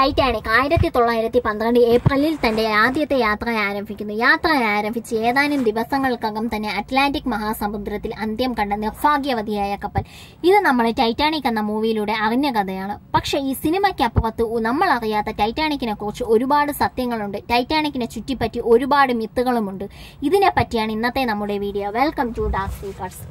Titanic ആയിരത്തി തൊള്ളായിരത്തി പന്ത്രണ്ട് ഏപ്രിലിൽ തന്റെ ആദ്യത്തെ യാത്ര ആരംഭിക്കുന്നു യാത്ര ആരംഭിച്ച് ഏതാനും ദിവസങ്ങൾക്കകം തന്നെ അറ്റ്ലാന്റിക് മഹാസമുദ്രത്തിൽ അന്ത്യം കണ്ട നിർഭാഗ്യവതിയായ കപ്പൽ ഇത് നമ്മൾ ടൈറ്റാനിക് എന്ന മൂവിയിലൂടെ അറിഞ്ഞ കഥയാണ് പക്ഷെ ഈ സിനിമയ്ക്കപ്പുറത്ത് നമ്മൾ അറിയാത്ത ടൈറ്റാനിക്കിനെ കുറിച്ച് ഒരുപാട് സത്യങ്ങളുണ്ട് ടൈറ്റാനിക്കിനെ ചുറ്റിപ്പറ്റി ഒരുപാട് മിത്തുകളുമുണ്ട് ഇതിനെ പറ്റിയാണ് ഇന്നത്തെ നമ്മുടെ video welcome to dark speakers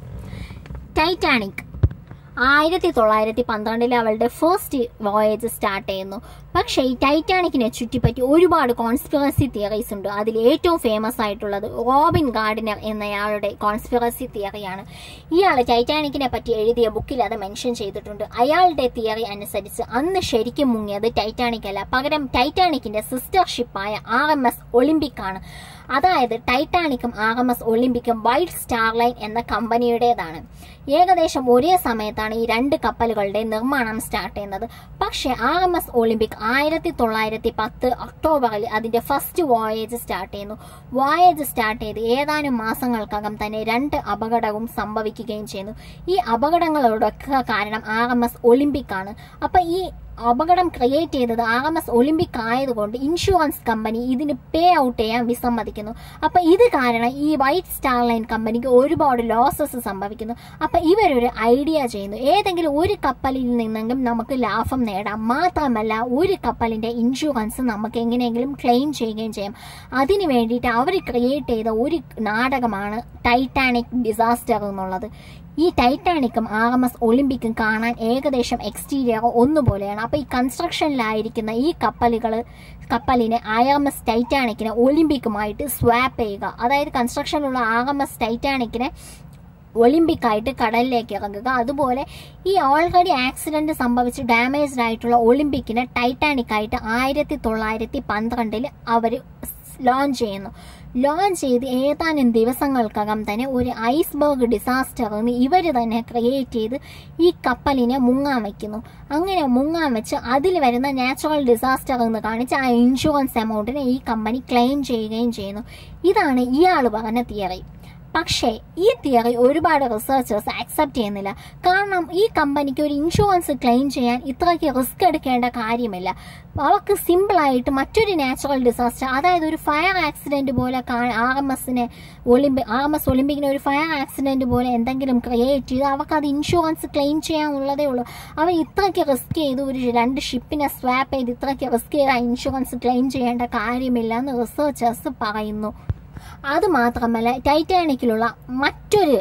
Titanic ആയിരത്തി തൊള്ളായിരത്തി പന്ത്രണ്ടിൽ അവളുടെ ഫസ്റ്റ് വോയേജ് സ്റ്റാർട്ട് ചെയ്യുന്നു പക്ഷേ ഈ ടൈറ്റാനിക്കിനെ ചുറ്റിപ്പറ്റി ഒരുപാട് കോൺസ്പിറസി തിയറീസ് ഉണ്ട് അതിൽ ഏറ്റവും ഫേമസ് ആയിട്ടുള്ളത് റോബിൻ ഗാർഡിനർ എന്നയാളുടെ കോൺസ്പിറസി തിയറിയാണ് ഇയാൾ ടൈറ്റാനിക്കിനെ പറ്റി എഴുതിയ ബുക്കിൽ അത് മെൻഷൻ ചെയ്തിട്ടുണ്ട് അയാളുടെ തിയറി അനുസരിച്ച് അന്ന് ശരിക്കും മുങ്ങിയത് ടൈറ്റാനിക് അല്ല പകരം ടൈറ്റാനിക്കിന്റെ സിസ്റ്റർ ഷിപ്പായ ആർ എം എസ് ഒളിമ്പിക് ആണ് അതായത് ടൈറ്റാനിക്കും ആർ എം എസ് ഒളിമ്പിക്കും വൈറ്റ് സ്റ്റാർ ലൈൻ എന്ന കമ്പനിയുടേതാണ് ഏകദേശം ഒരേ സമയത്താണ് ഈ രണ്ട് കപ്പലുകളുടെ നിർമ്മാണം സ്റ്റാർട്ട് ചെയ്യുന്നത് പക്ഷേ ആർ എം എസ് ഒളിമ്പിക് ആയിരത്തി തൊള്ളായിരത്തി പത്ത് ഒക്ടോബറിൽ അതിന്റെ ഫസ്റ്റ് വോയേജ് സ്റ്റാർട്ട് ചെയ്യുന്നു വോയേജ് സ്റ്റാർട്ട് ചെയ്ത് ഏതാനും മാസങ്ങൾക്കകം തന്നെ രണ്ട് അപകടവും സംഭവിക്കുകയും ചെയ്യുന്നു ഈ അപകടങ്ങളോടൊക്കെ കാരണം ആർ എം എസ് ഒളിമ്പിക് ആണ് അപ്പൊ ഈ അപകടം ക്രിയേറ്റ് ചെയ്തത് ആർ എം എസ് ഒളിമ്പിക് ആയതുകൊണ്ട് ഇൻഷുറൻസ് കമ്പനി ഇതിന് പേ ഔട്ട് ചെയ്യാൻ വിസമ്മതിക്കുന്നു അപ്പൊ ഇത് കാരണം ഈ വൈറ്റ് സ്റ്റാർ ലൈൻ കമ്പനിക്ക് ഒരുപാട് ലോസസ് സംഭവിക്കുന്നു അപ്പൊ ഇവരൊരു ഐഡിയ ചെയ്യുന്നു ഏതെങ്കിലും ഒരു കപ്പലിൽ നിന്നെങ്കിലും നമുക്ക് ലാഭം നേടാം മാത്രമല്ല ഒരു കപ്പലിന്റെ ഇൻഷുറൻസ് നമുക്ക് എങ്ങനെയെങ്കിലും ക്ലെയിം ചെയ്യുകയും ചെയ്യാം അതിനു വേണ്ടിയിട്ട് അവർ ക്രിയേറ്റ് ചെയ്ത ഒരു നാടകമാണ് ടൈറ്റാനിക് ഡിസാസ്റ്റർ എന്നുള്ളത് ഈ ടൈറ്റാനിക്കും ആർ എം എസ് ഒളിമ്പിക്കും കാണാൻ ഏകദേശം എക്സ്റ്റീരിയർ ഒന്നുപോലെയാണ് അപ്പൊ ഈ കൺസ്ട്രക്ഷനിലായിരിക്കുന്ന ഈ കപ്പലുകൾ കപ്പലിനെ ഐ എം എസ് ടൈറ്റാനിക്കിനെ ഒളിമ്പിക്കുമായിട്ട് സ്വാപ്പ് ചെയ്യുക അതായത് കൺസ്ട്രക്ഷനിലുള്ള ആർ എം എസ് ടൈറ്റാനിക്കിനെ ഒളിമ്പിക് ആയിട്ട് കടലിലേക്ക് ഇറങ്ങുക അതുപോലെ ഈ ഓൾറെഡി ആക്സിഡന്റ് സംഭവിച്ച് ഡാമേജ്ഡ് ആയിട്ടുള്ള ഒളിമ്പിക്കിനെ ടൈറ്റാനിക് ആയിട്ട് ആയിരത്തി തൊള്ളായിരത്തി പന്ത്രണ്ടിൽ അവർ ലോഞ്ച് ചെയ്യുന്നു ലോഞ്ച് ചെയ്ത് ഏതാനും ദിവസങ്ങൾക്കകം തന്നെ ഒരു ഐസ്ബർഗ് ഡിസാസ്റ്റർ എന്ന് ഇവർ തന്നെ ക്രിയേറ്റ് ചെയ്ത് ഈ കപ്പലിനെ മുങ്ങാൻ വയ്ക്കുന്നു അങ്ങനെ മുങ്ങാൻ വെച്ച് അതിൽ വരുന്ന നാച്ചുറൽ ഡിസാസ്റ്റർ എന്ന് കാണിച്ച് ആ ഇൻഷുറൻസ് എമൗണ്ടിനെ ഈ കമ്പനി ക്ലെയിം ചെയ്യുകയും ചെയ്യുന്നു ഇതാണ് ഇയാൾ പറഞ്ഞ തിയറി പക്ഷേ ഈ തിയറി ഒരുപാട് റിസർച്ചേഴ്സ് അക്സെപ്റ്റ് ചെയ്യുന്നില്ല കാരണം ഈ കമ്പനിക്ക് ഒരു ഇൻഷുറൻസ് ക്ലെയിം ചെയ്യാൻ ഇത്രയ്ക്ക് റിസ്ക് എടുക്കേണ്ട കാര്യമില്ല അവർക്ക് സിമ്പിളായിട്ട് മറ്റൊരു നാച്ചുറൽ ഡിസാസ്റ്റർ അതായത് ഒരു ഫയർ ആക്സിഡന്റ് പോലെ ആർ എം എസിനെ ഒളിമ്പിക് ആർ എം എസ് ഒളിമ്പിക്കിന് ഒരു ഫയർ ആക്സിഡന്റ് പോലെ എന്തെങ്കിലും ക്രിയേറ്റ് ചെയ്ത് അവർക്ക് അത് ഇൻഷുറൻസ് ക്ലെയിം ചെയ്യാനുള്ളതേ ഉള്ളൂ അവർ ഇത്രയ്ക്ക് റിസ്ക് ചെയ്ത് ഒരു രണ്ട് ഷിപ്പിനെ സ്വാപ്പ് ചെയ്ത് ഇത്രയ്ക്ക് റിസ്ക് ചെയ്ത് ആ ഇൻഷുറൻസ് ക്ലെയിം ചെയ്യേണ്ട കാര്യമില്ല എന്ന് റിസർച്ചേഴ്സ് പറയുന്നു അത് മാത്രമല്ല ടൈറ്റാനിക്കിലുള്ള മറ്റൊരു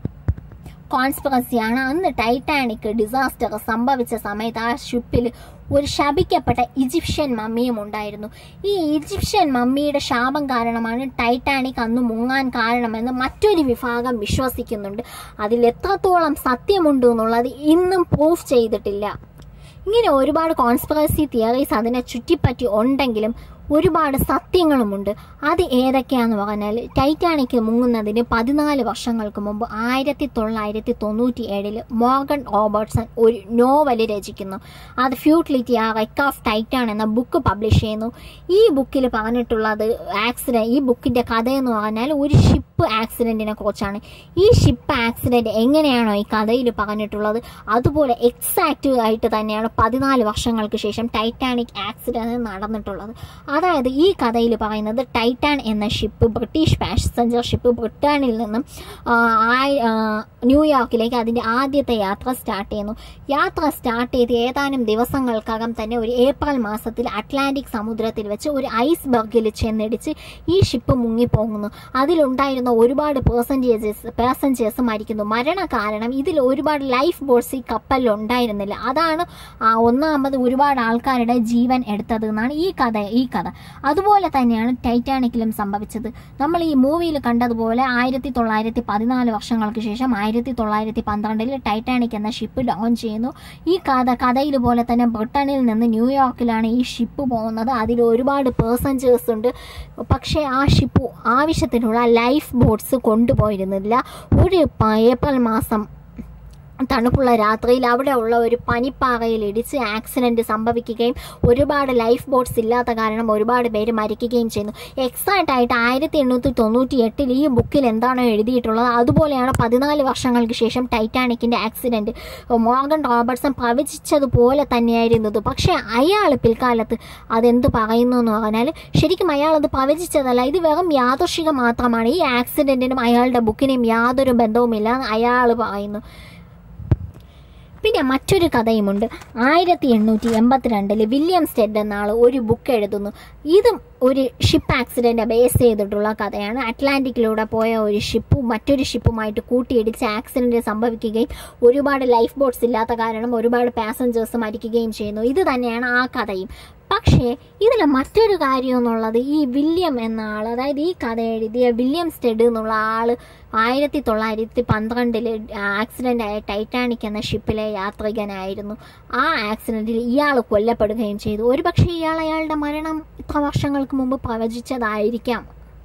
കോൺസ്പിറസിയാണ് അന്ന് ടൈറ്റാനിക് ഡിസാസ്റ്റർ സംഭവിച്ച സമയത്ത് ആ ഷിപ്പിൽ ഒരു ശപിക്കപ്പെട്ട ഈജിപ്ഷ്യൻ മമ്മിയും ഉണ്ടായിരുന്നു ഈ ഈജിപ്ഷ്യൻ മമ്മിയുടെ ശാപം കാരണമാണ് ടൈറ്റാനിക് അന്ന് മുങ്ങാൻ കാരണമെന്ന് മറ്റൊരു വിഭാഗം വിശ്വസിക്കുന്നുണ്ട് അതിൽ എത്രത്തോളം സത്യമുണ്ട് എന്നുള്ളത് ഇന്നും പ്രൂഫ് ചെയ്തിട്ടില്ല ഇങ്ങനെ ഒരുപാട് കോൺസ്പിറസി തിയറീസ് അതിനെ ചുറ്റിപ്പറ്റി ഉണ്ടെങ്കിലും ഒരുപാട് സത്യങ്ങളുമുണ്ട് അത് ഏതൊക്കെയാന്ന് പറഞ്ഞാൽ ടൈറ്റാനിക് മുങ്ങുന്നതിന് പതിനാല് വർഷങ്ങൾക്ക് മുമ്പ് ആയിരത്തി തൊള്ളായിരത്തി തൊണ്ണൂറ്റി ഏഴിൽ മോർഗൻ റോബർട്ട്സൺ ഒരു നോവല് രചിക്കുന്നു അത് ഫ്യൂട്ടിലിറ്റി ആ റെക്ക് ഓഫ് ടൈറ്റാൻ എന്ന ബുക്ക് പബ്ലിഷ് ചെയ്യുന്നു ഈ ബുക്കിൽ പറഞ്ഞിട്ടുള്ളത് ആക്സിഡന്റ് ഈ ബുക്കിന്റെ കഥയെന്ന് പറഞ്ഞാൽ ഒരു ഷിപ്പ് ആക്സിഡന്റിനെ കുറിച്ചാണ് ഈ ഷിപ്പ് ആക്സിഡന്റ് എങ്ങനെയാണോ ഈ കഥയിൽ പറഞ്ഞിട്ടുള്ളത് അതുപോലെ എക്സാക്റ്റ് ആയിട്ട് തന്നെയാണ് പതിനാല് വർഷങ്ങൾക്ക് ശേഷം ടൈറ്റാനിക് ആക്സിഡന്റ് നടന്നിട്ടുള്ളത് അതായത് ഈ കഥയിൽ പറയുന്നത് ടൈറ്റാൻ എന്ന ഷിപ്പ് ബ്രിട്ടീഷ് പാസഞ്ചർ ഷിപ്പ് ബ്രിട്ടനിൽ നിന്നും ന്യൂയോർക്കിലേക്ക് അതിൻ്റെ ആദ്യത്തെ യാത്ര സ്റ്റാർട്ട് ചെയ്യുന്നു യാത്ര സ്റ്റാർട്ട് ചെയ്ത് ഏതാനും ദിവസങ്ങൾക്കകം തന്നെ ഒരു ഏപ്രിൽ മാസത്തിൽ അറ്റ്ലാന്റിക് സമുദ്രത്തിൽ വെച്ച് ഒരു ഐസ് ബർഗിൽ ചെന്നിടിച്ച് ഈ ഷിപ്പ് മുങ്ങിപ്പോകുന്നു അതിലുണ്ടായിരുന്ന ഒരുപാട് പേഴ്സൻറ്റേജസ് പാസഞ്ചേഴ്സ് മരിക്കുന്നു മരണ കാരണം ഇതിൽ ഒരുപാട് ലൈഫ് ബോട്ട്സ് ഈ കപ്പലിൽ ഉണ്ടായിരുന്നില്ല അതാണ് ഒന്നാമത് ഒരുപാട് ആൾക്കാരുടെ ജീവൻ എടുത്തത് എന്നാണ് ഈ കഥ ഈ കഥ അതുപോലെ തന്നെയാണ് ടൈറ്റാനിക്കിലും സംഭവിച്ചത് നമ്മൾ ഈ മൂവിയിൽ കണ്ടതുപോലെ ആയിരത്തി തൊള്ളായിരത്തി പതിനാല് വർഷങ്ങൾക്ക് ശേഷം ആയിരത്തി തൊള്ളായിരത്തി പന്ത്രണ്ടിൽ ടൈറ്റാനിക് എന്ന ഷിപ്പ് ലോഞ്ച് ചെയ്യുന്നു ഈ കഥ കഥയിൽ പോലെ തന്നെ ബ്രിട്ടനിൽ നിന്ന് ന്യൂയോർക്കിലാണ് ഈ ഷിപ്പ് പോകുന്നത് അതിൽ ഒരുപാട് പേഴ്സഞ്ചേഴ്സ് ഉണ്ട് പക്ഷേ ആ ഷിപ്പ് ആവശ്യത്തിനുള്ള ലൈഫ് ബോട്ട്സ് കൊണ്ടുപോയിരുന്നില്ല ഒരു ഏപ്രിൽ മാസം തണുപ്പുള്ള രാത്രിയിൽ അവിടെ ഉള്ള ഒരു പനിപ്പാറയിൽ ഇടിച്ച് ആക്സിഡന്റ് സംഭവിക്കുകയും ഒരുപാട് ലൈഫ് ബോട്ട്സ് ഇല്ലാത്ത കാരണം ഒരുപാട് പേര് മരിക്കുകയും ചെയ്യുന്നു എക്സാക്റ്റ് ആയിട്ട് ആയിരത്തി എണ്ണൂറ്റി തൊണ്ണൂറ്റി എട്ടിൽ ഈ ബുക്കിൽ എന്താണോ എഴുതിയിട്ടുള്ളത് അതുപോലെയാണ് പതിനാല് വർഷങ്ങൾക്ക് ശേഷം ടൈറ്റാനിക്കിന്റെ ആക്സിഡന്റ് മോർഗൻ റോബർട്ട്സൺ പ്രവചിച്ചതുപോലെ തന്നെയായിരുന്നത് പക്ഷേ അയാൾ പിൽക്കാലത്ത് അതെന്ത് പറയുന്നു എന്ന് പറഞ്ഞാൽ ശരിക്കും അയാൾ അത് പ്രവചിച്ചതല്ല ഇത് വെറും യാദൃശികം മാത്രമാണ് ഈ ആക്സിഡന്റിനും അയാളുടെ ബുക്കിനും യാതൊരു ബന്ധവുമില്ല എന്ന് അയാൾ പറയുന്നു പിന്നെ മറ്റൊരു കഥയുമുണ്ട് ആയിരത്തി എണ്ണൂറ്റി എൺപത്തിരണ്ടിൽ വില്യം സ്റ്റെഡ് എന്ന ആൾ ഒരു ബുക്ക് എഴുതുന്നു ഇതും ഒരു ഷിപ്പ് ആക്സിഡന്റ് ബേസ് ചെയ്തിട്ടുള്ള കഥയാണ് അറ്റ്ലാന്റിക്കിലൂടെ പോയ ഒരു ഷിപ്പ് മറ്റൊരു ഷിപ്പുമായിട്ട് കൂട്ടിയിടിച്ച് ആക്സിഡന്റ് സംഭവിക്കുകയും ഒരുപാട് ലൈഫ് ബോട്ട്സ് ഇല്ലാത്ത കാരണം ഒരുപാട് പാസഞ്ചേഴ്സ് മരിക്കുകയും ചെയ്യുന്നു ഇത് തന്നെയാണ് ആ കഥയും പക്ഷേ ഇതിൽ മറ്റൊരു കാര്യം എന്നുള്ളത് ഈ വില്യം എന്ന ആൾ അതായത് ഈ കഥ എഴുതിയ വില്യം സ്റ്റെഡ് എന്നുള്ള ആൾ ആയിരത്തി തൊള്ളായിരത്തി പന്ത്രണ്ടിൽ ആക്സിഡൻ്റ് ആയ ടൈറ്റാനിക് എന്ന ഷിപ്പിലെ യാത്രികനായിരുന്നു ആ ആക്സിഡൻറ്റിൽ ഇയാൾ കൊല്ലപ്പെടുകയും ചെയ്തു ഒരുപക്ഷെ ഇയാൾ അയാളുടെ മരണം ഇത്ര വർഷങ്ങൾക്ക് മുമ്പ് പ്രവചിച്ചതായിരിക്കാം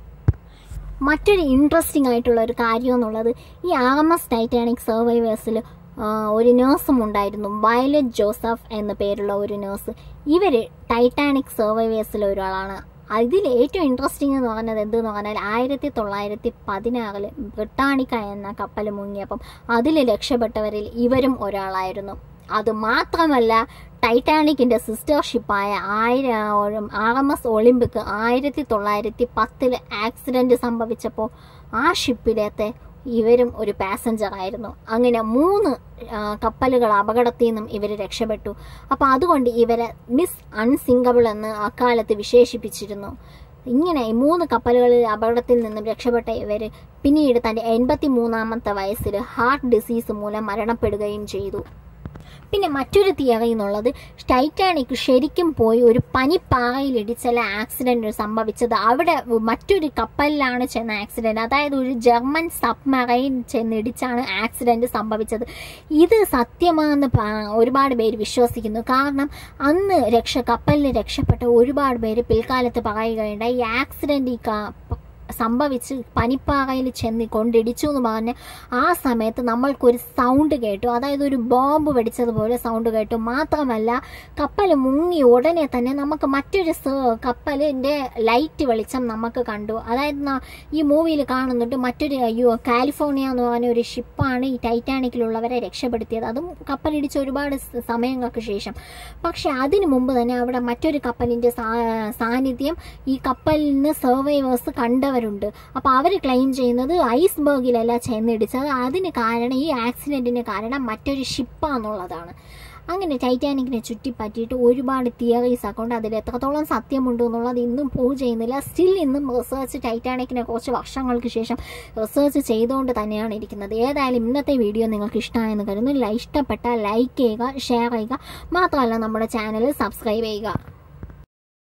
മറ്റൊരു ഇൻട്രസ്റ്റിംഗ് ആയിട്ടുള്ള ഒരു കാര്യം എന്നുള്ളത് ഈ ആർ എം എസ് ടൈറ്റാനിക് സർവൈവേഴ്സിൽ ഒരു നേഴ്സും ഉണ്ടായിരുന്നു വയലറ്റ് ജോസഫ് എന്ന പേരുള്ള ഒരു നേഴ്സ് ഇവർ ടൈറ്റാനിക് സർവൈവേഴ്സിലെ ഒരാളാണ് അതിൽ ഏറ്റവും ഇൻട്രസ്റ്റിംഗ് എന്ന് പറഞ്ഞത് എന്തെന്ന് പറഞ്ഞാൽ ആയിരത്തി തൊള്ളായിരത്തി പതിനാറിൽ ബ്രിട്ടാനിക്ക എന്ന കപ്പൽ മുങ്ങിയപ്പം അതിൽ രക്ഷപ്പെട്ടവരിൽ ഇവരും ഒരാളായിരുന്നു അത് മാത്രമല്ല ടൈറ്റാനിക്കിന്റെ സിസ്റ്റർ ഷിപ്പായ ആയിരം ആർ എം എസ് ഒളിമ്പിക് ആയിരത്തി തൊള്ളായിരത്തി പത്തിൽ ആക്സിഡന്റ് സംഭവിച്ചപ്പോൾ ആ ഷിപ്പിലത്തെ ഇവരും ഒരു പാസഞ്ചർ ആയിരുന്നു അങ്ങനെ മൂന്ന് ആ, കപ്പലുകൾ അപകടത്തിൽ നിന്നും ഇവർ രക്ഷപ്പെട്ടു അപ്പോൾ അതുകൊണ്ട് ഇവരെ മിസ് അൺസിങ്കബിൾ എന്ന് അക്കാലത്ത് വിശേഷിപ്പിച്ചിരുന്നു ഇങ്ങനെ ഈ മൂന്ന് കപ്പലുകളിൽ അപകടത്തിൽ നിന്നും രക്ഷപ്പെട്ട ഇവർ പിന്നീട് തൻ്റെ എൺപത്തി മൂന്നാമത്തെ വയസ്സിൽ ഹാർട്ട് ഡിസീസ് മൂലം മരണപ്പെടുകയും ചെയ്തു പിന്നെ മറ്റൊരു തിയറി എന്നുള്ളത് ടൈറ്റാനിക് ശരിക്കും പോയി ഒരു പനിപ്പാറയിൽ ഇടിച്ചല്ല ആക്സിഡന്റ് സംഭവിച്ചത് അവിടെ മറ്റൊരു കപ്പലിലാണ് ചെന്ന ആക്സിഡന്റ് അതായത് ഒരു ജർമ്മൻ സബ്മറൈൻ ചെന്നിടിച്ചാണ് ആക്സിഡന്റ് സംഭവിച്ചത് ഇത് സത്യമാണെന്ന് പ- ഒരുപാട് പേര് വിശ്വസിക്കുന്നു കാരണം അന്ന് രക്ഷ കപ്പലിൽ രക്ഷപ്പെട്ട ഒരുപാട് പേര് പിൽക്കാലത്ത് പറയുകയുണ്ടായി ഈ ആക്സിഡന്റ് ഈ ക- സംഭവിച്ച് പനിപ്പാറയിൽ ചെന്ന് കൊണ്ടിടിച്ചു എന്ന് പറഞ്ഞ് ആ സമയത്ത് നമ്മൾക്കൊരു സൗണ്ട് കേട്ടു അതായത് ഒരു ബോംബ് വെടിച്ചതുപോലെ സൗണ്ട് കേട്ടു മാത്രമല്ല കപ്പൽ മുങ്ങി ഉടനെ തന്നെ നമുക്ക് മറ്റൊരു സ- കപ്പലിന്റെ ലൈറ്റ് വെളിച്ചം നമുക്ക് കണ്ടു അതായത് ന- ഈ മൂവിയിൽ കാണുന്നുണ്ട് മറ്റൊരു യു കാലിഫോർണിയ എന്ന് പറഞ്ഞ ഒരു ഷിപ്പാണ് ഈ ടൈറ്റാനിക്കിലുള്ളവരെ രക്ഷപ്പെടുത്തിയത് അതും കപ്പലിടിച്ച് ഒരുപാട് സ- സമയങ്ങൾക്ക് ശേഷം പക്ഷെ അതിനു മുമ്പ് തന്നെ അവിടെ മറ്റൊരു കപ്പലിന്റെ സാ- സാന്നിധ്യം ഈ കപ്പലിൽ നിന്ന് സർവൈവേഴ്സ് കണ്ടവരുണ്ട് അപ്പോൾ അവർ ക്ലെയിം ചെയ്യുന്നത് ഐസ്ബർഗിലല്ല ചെന്നിടിച്ചത് അതിന് കാരണം ഈ ആക്സിഡന്റിന് കാരണം മറ്റൊരു ഷിപ്പാന്നുള്ളതാണ് അങ്ങനെ ടൈറ്റാനിക്കിനെ ചുറ്റിപ്പറ്റിയിട്ട് ഒരുപാട് തിയറീസ് ഒക്കെ ഉണ്ട് അതിൽ എത്രത്തോളം സത്യമുണ്ട് എന്നുള്ളത് ഇന്നും പ്രൂവ് ചെയ്യുന്നില്ല സ്റ്റിൽ ഇന്നും റിസർച്ച് ടൈറ്റാനിക്കിനെ കുറച്ച് വർഷങ്ങൾക്ക് ശേഷം റിസർച്ച് ചെയ്തുകൊണ്ട് തന്നെയാണ് ഇരിക്കുന്നത് ഏതായാലും ഇന്നത്തെ വീഡിയോ നിങ്ങൾക്ക് ഇഷ്ടമായെന്ന് കരുതുന്നു ഇഷ്ടപ്പെട്ടാൽ ലൈക്ക് ചെയ്യുക ഷെയർ ചെയ്യുക മാത്രമല്ല നമ്മുടെ ചാനൽ സബ്സ്ക്രൈബ് ചെയ്യുക